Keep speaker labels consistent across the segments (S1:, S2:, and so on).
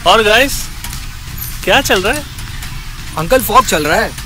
S1: और गाइस क्या चल रहा है
S2: अंकल फॉग चल रहा है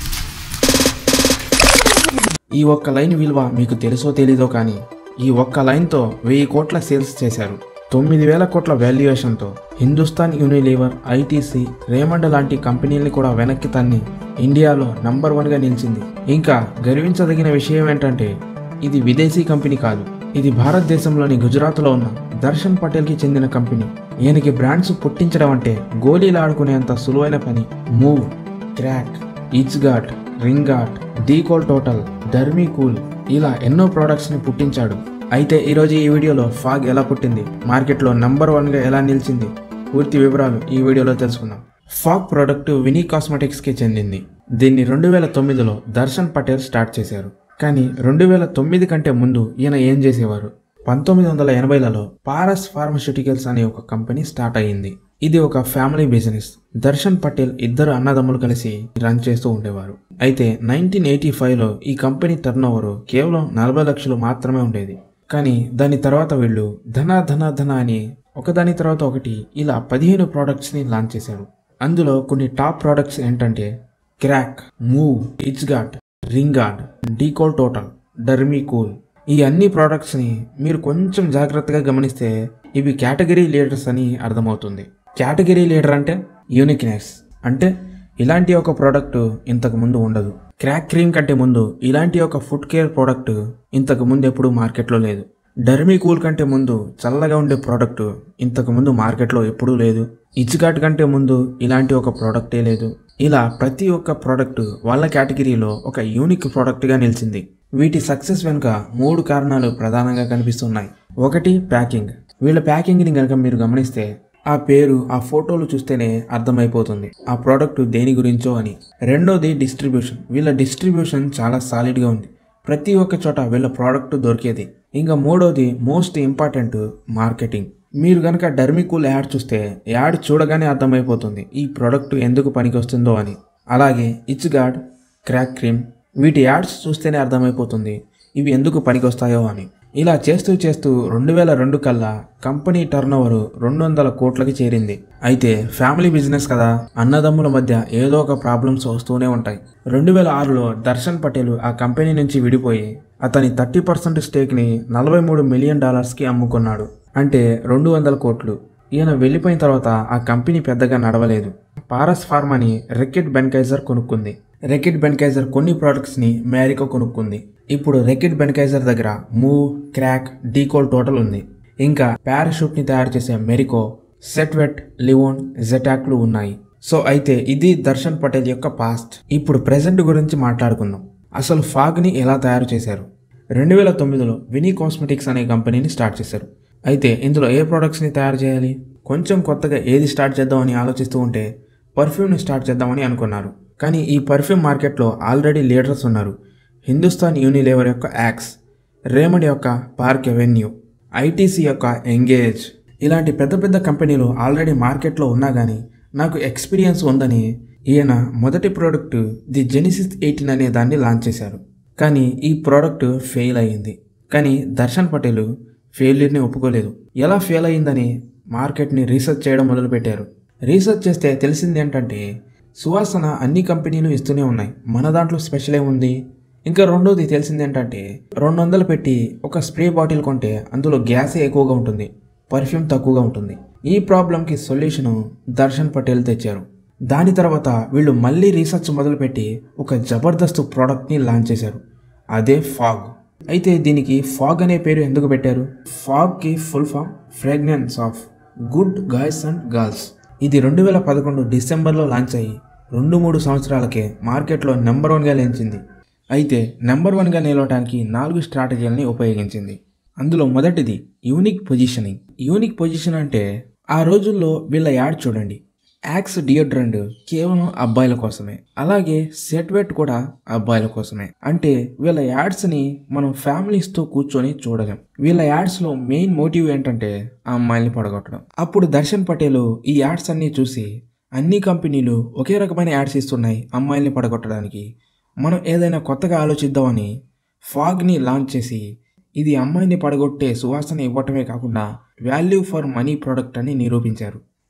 S3: ఈ ఒక్క లైన్ విలువ మీకు తెలుసో తెలీదో కానీ ఈ ఒక్క లైన్తో వెయ్యి కోట్ల సేల్స్ చేశారు తొమ్మిది వేల కోట్ల వాల్యుయేషన్తో హిందుస్థాన్ యూనిలీవర్ ఐటీసీ రేమండ్ లాంటి కంపెనీల్ని కూడా వెనక్కి తన్ని ఇండియాలో నంబర్ వన్గా నిలిచింది ఇంకా గర్వించదగిన విషయం ఏంటంటే ఇది విదేశీ కంపెనీ కాదు ఇది భారతదేశంలోని గుజరాత్లో ఉన్న దర్శన్ పటేల్కి చెందిన కంపెనీ ఈయనకి బ్రాండ్స్ పుట్టించడం అంటే గోళీలు ఆడుకునేంత సులువైన పని Moov Krack Itch Guard Ring Guard D'Cold Total Dermi Cool ఇలా ఎన్నో ప్రోడక్ట్స్ని పుట్టించాడు అయితే ఈరోజు ఈ వీడియోలో ఫాగ్ ఎలా పుట్టింది మార్కెట్లో నంబర్ వన్గా ఎలా నిలిచింది పూర్తి వివరాలు ఈ వీడియోలో తెలుసుకుందాం ఫాగ్ ప్రోడక్ట్ వినీ కాస్మెటిక్స్కి చెందింది దీన్ని రెండు వేల తొమ్మిదిలో దర్శన్ పటేల్ స్టార్ట్ చేశారు కానీ రెండు వేల తొమ్మిది కంటే ముందు ఈయన ఏం చేసేవారు పంతొమ్మిది వందల ఎనభైలలో పారస్ ఫార్మస్యూటికల్స్ అనే ఒక కంపెనీ స్టార్ట్ అయ్యింది ఇది ఒక ఫ్యామిలీ బిజినెస్ దర్శన్ పటేల్ ఇద్దరు అన్నదమ్ములు కలిసి రన్ చేస్తూ ఉండేవారు అయితే నైన్టీన్ ఎయిటీ ఫైవ్లో ఈ కంపెనీ టర్న్ కేవలం నలభై లక్షలు మాత్రమే ఉండేది కానీ దాని తర్వాత వీళ్ళు ధన ధన ధన అని ఒకదాని తర్వాత ఒకటి ఇలా పదిహేను ప్రోడక్ట్స్ని లాంచ్ చేశారు అందులో కొన్ని టాప్ ప్రోడక్ట్స్ ఏంటంటే Krack Moov Itch Guard Ring Guard D'Cold Total Dermi Cool ఈ అన్ని ప్రోడక్ట్స్ని మీరు కొంచెం జాగ్రత్తగా గమనిస్తే ఇవి కేటగిరీ లీడర్స్ అని అర్థమవుతుంది కేటగిరీ లీడర్ అంటే యూనిక్నెస్ అంటే ఇలాంటి ఒక ప్రోడక్ట్ ఇంతకు ముందు ఉండదు క్రాక్ క్రీమ్ కంటే ముందు ఇలాంటి ఒక ఫుడ్ కేర్ ప్రోడక్ట్ ఇంతకు ముందు ఎప్పుడూ మార్కెట్లో లేదు డర్మీ కూల్ కంటే ముందు చల్లగా ఉండే ప్రోడక్ట్ ఇంతకు ముందు మార్కెట్లో ఎప్పుడూ లేదు ఇచ్చిగాట్ కంటే ముందు ఇలాంటి ఒక ప్రోడక్టే లేదు ఇలా ప్రతి ఒక్క ప్రోడక్ట్ వాళ్ళ కేటగిరీలో ఒక యూనిక్ ప్రోడక్ట్గా నిలిచింది వీటి సక్సెస్ వెనుక మూడు కారణాలు ప్రధానంగా కనిపిస్తున్నాయి ఒకటి ప్యాకింగ్ వీళ్ళ ప్యాకింగ్ని కనుక మీరు గమనిస్తే ఆ పేరు ఆ ఫోటోలు చూస్తేనే అర్థమైపోతుంది ఆ ప్రోడక్ట్ దేని గురించో అని రెండోది డిస్ట్రిబ్యూషన్ వీళ్ళ డిస్ట్రిబ్యూషన్ చాలా సాలిడ్గా ఉంది ప్రతి ఒక్క చోట వీళ్ళ ప్రోడక్ట్ దొరికేది ఇంకా మూడోది మోస్ట్ ఇంపార్టెంట్ మార్కెటింగ్ మీరు కనుక డర్మికూల్ యాడ్ చూస్తే యాడ్ చూడగానే అర్థమైపోతుంది ఈ ప్రోడక్ట్ ఎందుకు పనికొస్తుందో అని అలాగే ఇచ్ గార్డ్ క్రాక్ క్రీమ్ వీటి యాడ్స్ చూస్తేనే అర్థమైపోతుంది ఇవి ఎందుకు పనికొస్తాయో అని ఇలా చేస్తూ చేస్తూ రెండు వేల రెండు కల్లా కంపెనీ టర్న్ ఓవర్ రెండు వందల కోట్లకి చేరింది అయితే ఫ్యామిలీ బిజినెస్ కదా అన్నదమ్ముల మధ్య ఏదో ఒక ప్రాబ్లమ్స్ వస్తూనే ఉంటాయి రెండు వేల ఆరులో దర్శన్ పటేల్ ఆ కంపెనీ నుంచి విడిపోయి అతని థర్టీ పర్సెంట్ స్టేక్ని నలభై మూడు మిలియన్ డాలర్స్కి అమ్ముకున్నాడు అంటే రెండు వందల కోట్లు ఈయన వెళ్ళిపోయిన తర్వాత ఆ కంపెనీ పెద్దగా నడవలేదు పారస్ ఫార్మాని రెకెట్ బెన్కైజర్ కొనుక్కుంది రెకెట్ బెన్కైజర్ కొన్ని ప్రోడక్ట్స్ని మ్యారికో కొనుక్కుంది ఇప్పుడు రెకెట్ బెన్కైజర్ దగ్గర మూవ్ క్రాక్ డీకోల్ టోటల్ ఉంది ఇంకా పారాషూట్ని తయారు చేసే మెరికో సెట్వెట్ లివోన్ జెటాక్లు ఉన్నాయి సో అయితే ఇది దర్శన్ పటేల్ యొక్క పాస్ట్ ఇప్పుడు ప్రెజెంట్ గురించి మాట్లాడుకుందాం అసలు ఫాగ్ని ఎలా తయారు చేశారు రెండు వేల తొమ్మిదిలో వినీ కాస్మెటిక్స్ అనే కంపెనీని స్టార్ట్ చేశారు అయితే ఇందులో ఏ ప్రోడక్ట్స్ని తయారు చేయాలి కొంచెం కొత్తగా ఏది స్టార్ట్ చేద్దామని ఆలోచిస్తూ ఉంటే పర్ఫ్యూమ్ని స్టార్ట్ చేద్దామని అనుకున్నారు కానీ ఈ పర్ఫ్యూమ్ మార్కెట్లో ఆల్రెడీ లీడర్స్ ఉన్నారు హిందుస్థాన్ యూనిలేవర్ యొక్క యాక్స్ రేమండ్ యొక్క పార్క్ ఎవెన్యూ ఐటీసీ యొక్క ఎంగేజ్ ఇలాంటి పెద్ద పెద్ద కంపెనీలు ఆల్రెడీ మార్కెట్లో ఉన్నా కానీ నాకు ఎక్స్పీరియన్స్ ఉందని ఈయన మొదటి ప్రోడక్ట్ ది జెనిసిస్ ఎయిటీన్ అనే దాన్ని లాంచ్ చేశారు కానీ ఈ ప్రోడక్ట్ ఫెయిల్ అయ్యింది కానీ దర్శన్ పటేల్ ఫెయిల్యూర్ని ఒప్పుకోలేదు ఎలా ఫెయిల్ అయ్యిందని మార్కెట్ని రీసెర్చ్ చేయడం మొదలుపెట్టారు రీసెర్చ్ చేస్తే తెలిసింది ఏంటంటే సువాసన అన్ని కంపెనీలు ఇస్తూనే ఉన్నాయి మన దాంట్లో స్పెషల్ ఏముంది ఇంకా రెండోది తెలిసింది ఏంటంటే రెండు వందలు పెట్టి ఒక స్ప్రే బాటిల్ కొంటే అందులో గ్యాసే ఎక్కువగా ఉంటుంది పర్ఫ్యూమ్ తక్కువగా ఉంటుంది ఈ ప్రాబ్లంకి సొల్యూషను దర్శన్ పటేల్ తెచ్చారు దాని తర్వాత వీళ్ళు మళ్ళీ రీసెర్చ్ మొదలుపెట్టి ఒక జబర్దస్త్ ప్రోడక్ట్ని లాంచ్ చేశారు అదే ఫాగ్ అయితే దీనికి ఫాగ్ అనే పేరు ఎందుకు పెట్టారు ఫాగ్కి full form fragrance of good guys and girls ఇది రెండు వేల పదకొండు డిసెంబర్లో లాంచ్ అయ్యి రెండు మూడు సంవత్సరాలకే మార్కెట్లో నెంబర్ వన్గా నిలిచింది అయితే నెంబర్ వన్గా నిలవడానికి నాలుగు స్ట్రాటజీలని ఉపయోగించింది అందులో మొదటిది యూనిక్ పొజిషనింగ్ యూనిక్ పొజిషన్ అంటే ఆ రోజుల్లో వీళ్ళ యాడ్ చూడండి యాక్స్ డియోడ్రెంట్ కేవలం అబ్బాయిల కోసమే అలాగే సెట్వెట్ కూడా అబ్బాయిల కోసమే అంటే వీళ్ళ యాడ్స్ని మనం ఫ్యామిలీస్తో కూర్చొని చూడలేం వీళ్ళ యాడ్స్లో మెయిన్ మోటివ్ ఏంటంటే ఆ అమ్మాయిల్ని పడగొట్టడం అప్పుడు దర్శన్ పటేల్ ఈ యాడ్స్ అన్నీ చూసి అన్ని కంపెనీలు ఒకే రకమైన యాడ్స్ ఇస్తున్నాయి అమ్మాయిల్ని పడగొట్టడానికి మనం ఏదైనా కొత్తగా ఆలోచిద్దామని ఫాగ్ని లాంచ్ చేసి ఇది అమ్మాయిని పడగొట్టే సువాసన ఇవ్వటమే కాకుండా వాల్యూ ఫర్ మనీ ప్రోడక్ట్ అని నిరూపించారు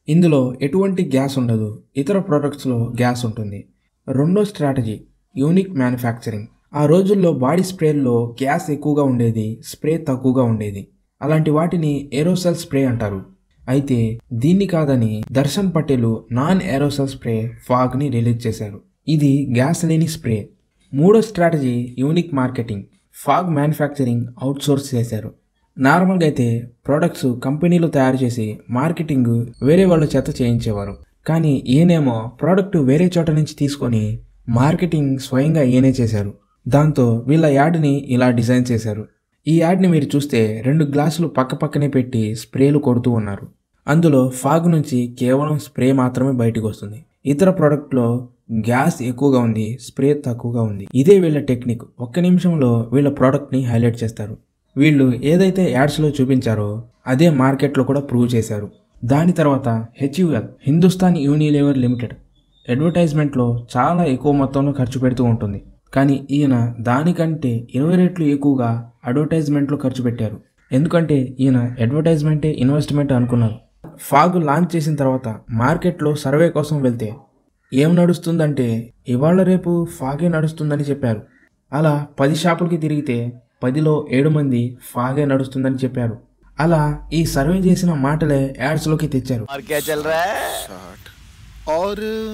S3: ఇందులో ఎటువంటి గ్యాస్ ఉండదు ఇతర ప్రోడక్ట్స్లో గ్యాస్ ఉంటుంది రెండో స్ట్రాటజీ యూనిక్ మ్యానుఫ్యాక్చరింగ్ ఆ రోజుల్లో బాడీ స్ప్రేల్లో గ్యాస్ ఎక్కువగా ఉండేది స్ప్రే తక్కువగా ఉండేది అలాంటి వాటిని ఏరోసెల్ స్ప్రే అంటారు అయితే దీన్ని కాదని Darshan Patel non aerosol spray ఫాగ్ని రిలీజ్ చేశారు ఇది గ్యాస్ లేని స్ప్రే మూడో strategy unique marketing Fog manufacturing outsource చేశారు నార్మల్గా అయితే ప్రోడక్ట్స్ కంపెనీలు తయారు చేసి మార్కెటింగ్ వేరే వాళ్ళ చేత చేయించేవారు కానీ ఈయనేమో ప్రోడక్ట్ వేరే చోట నుంచి తీసుకొని మార్కెటింగ్ స్వయంగా ఈయనే చేశారు దాంతో వీళ్ళ యాడ్ని ఇలా డిజైన్ చేశారు ఈ యాడ్ని మీరు చూస్తే రెండు గ్లాసులు పక్క పక్కనే పెట్టి స్ప్రేలు కొడుతూ ఉన్నారు అందులో ఫాగ్ నుంచి కేవలం స్ప్రే మాత్రమే బయటకు వస్తుంది ఇతర ప్రోడక్ట్లో గ్యాస్ ఎక్కువగా ఉంది స్ప్రే తక్కువగా ఉంది ఇదే వీళ్ళ టెక్నిక్ ఒక్క నిమిషంలో వీళ్ళ ప్రోడక్ట్ని హైలైట్ చేస్తారు వీళ్ళు ఏదైతే యాడ్స్లో చూపించారో అదే మార్కెట్లో కూడా ప్రూవ్ చేశారు దాని తర్వాత హెచ్యుఎల్ హిందుస్థాన్ యూనిలివర్ లిమిటెడ్ అడ్వర్టైజ్మెంట్లో చాలా ఎక్కువ మొత్తంలో ఖర్చు పెడుతూ ఉంటుంది కానీ ఈయన దానికంటే ఇరవై రెట్లు ఎక్కువగా అడ్వర్టైజ్మెంట్లో ఖర్చు పెట్టారు ఎందుకంటే ఈయన అడ్వర్టైజ్మెంటే ఇన్వెస్ట్మెంట్ అనుకున్నారు ఫాగ్ లాంచ్ చేసిన తర్వాత మార్కెట్లో సర్వే కోసం వెళ్తే ఏం నడుస్తుందంటే ఇవాళ రేపు ఫాగే నడుస్తుందని చెప్పారు అలా పది షాపులకి తిరిగితే పదిలో ఏడు మంది ఫాగే నడుస్తుందని చెప్పారు అలా ఈ సర్వే చేసిన మాటలే యాడ్స్లోకి తెచ్చారు
S4: और क्या चल रहा है
S5: शार्ट और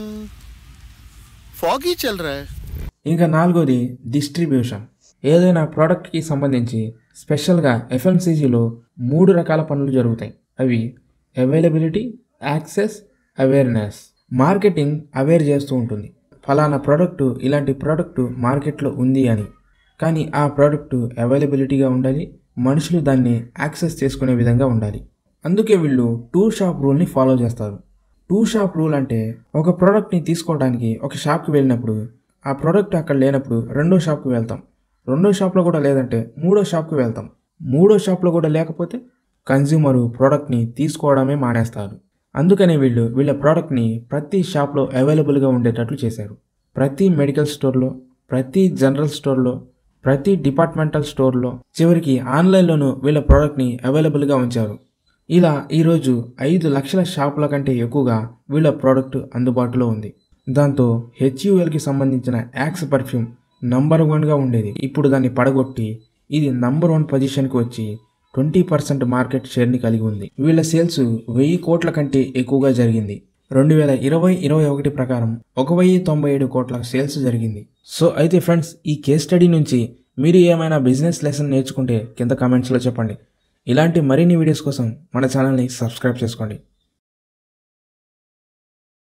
S5: फॉगी चल रहा है
S3: ఇంకా నాలుగోది డిస్ట్రిబ్యూషన్ ఏదైనా ప్రోడక్ట్కి సంబంధించి స్పెషల్గా ఎఫ్ఎంసీజీలో మూడు రకాల పనులు జరుగుతాయి అవి availability access awareness marketing aware చేస్తూ ఉంటుంది ఫలానా ప్రోడక్ట్ ఇలాంటి ప్రోడక్ట్ మార్కెట్లో ఉంది అని కానీ ఆ ప్రోడక్ట్ అవైలబిలిటీగా ఉండాలి మనుషులు దాన్ని యాక్సెస్ చేసుకునే విధంగా ఉండాలి అందుకే వీళ్ళు టూ షాప్ రూల్ని ఫాలో చేస్తారు టూ షాప్ రూల్ అంటే ఒక ప్రోడక్ట్ని తీసుకోవడానికి ఒక షాప్కి వెళ్ళినప్పుడు ఆ ప్రోడక్ట్ అక్కడ లేనప్పుడు రెండో షాప్కి వెళ్తాం రెండో షాప్లో కూడా లేదంటే మూడో షాప్కి వెళ్తాం మూడో షాప్లో కూడా లేకపోతే కన్జ్యూమరు ప్రోడక్ట్ని తీసుకోవడమే మానేస్తారు అందుకనే వీళ్ళు వీళ్ళ ప్రోడక్ట్ని ప్రతి షాప్లో అవైలబుల్గా ఉండేటట్లు చేశారు ప్రతి మెడికల్ స్టోర్లో ప్రతి జనరల్ స్టోర్లో ప్రతి డిపార్ట్మెంటల్ స్టోర్లో చివరికి ఆన్లైన్లోనూ వీళ్ళ ప్రోడక్ట్ని అవైలబుల్గా ఉంచారు ఇలా ఈరోజు ఐదు లక్షల షాపుల కంటే ఎక్కువగా వీళ్ళ ప్రోడక్ట్ అందుబాటులో ఉంది దాంతో హెచ్యుఎల్కి సంబంధించిన యాక్స్ పర్ఫ్యూమ్ నంబర్ వన్గా ఉండేది ఇప్పుడు దాన్ని పడగొట్టి ఇది నంబర్ వన్ పొజిషన్కి వచ్చి ట్వంటీ పర్సెంట్ మార్కెట్ షేర్ని కలిగి ఉంది వీళ్ళ సేల్స్ వెయ్యి కోట్ల కంటే ఎక్కువగా జరిగింది రెండు వేల ఇరవై ఇరవై ఒకటి ప్రకారం ఒక వెయ్యి తొంభై ఏడు కోట్ల సేల్స్ జరిగింది సో అయితే ఫ్రెండ్స్ ఈ కేస్ స్టడీ నుంచి మీరు ఏమైనా బిజినెస్ లెసన్ నేర్చుకుంటే కింద కామెంట్స్లో చెప్పండి ఇలాంటి మరిన్ని వీడియోస్ కోసం మన ఛానల్ని సబ్స్క్రైబ్ చేసుకోండి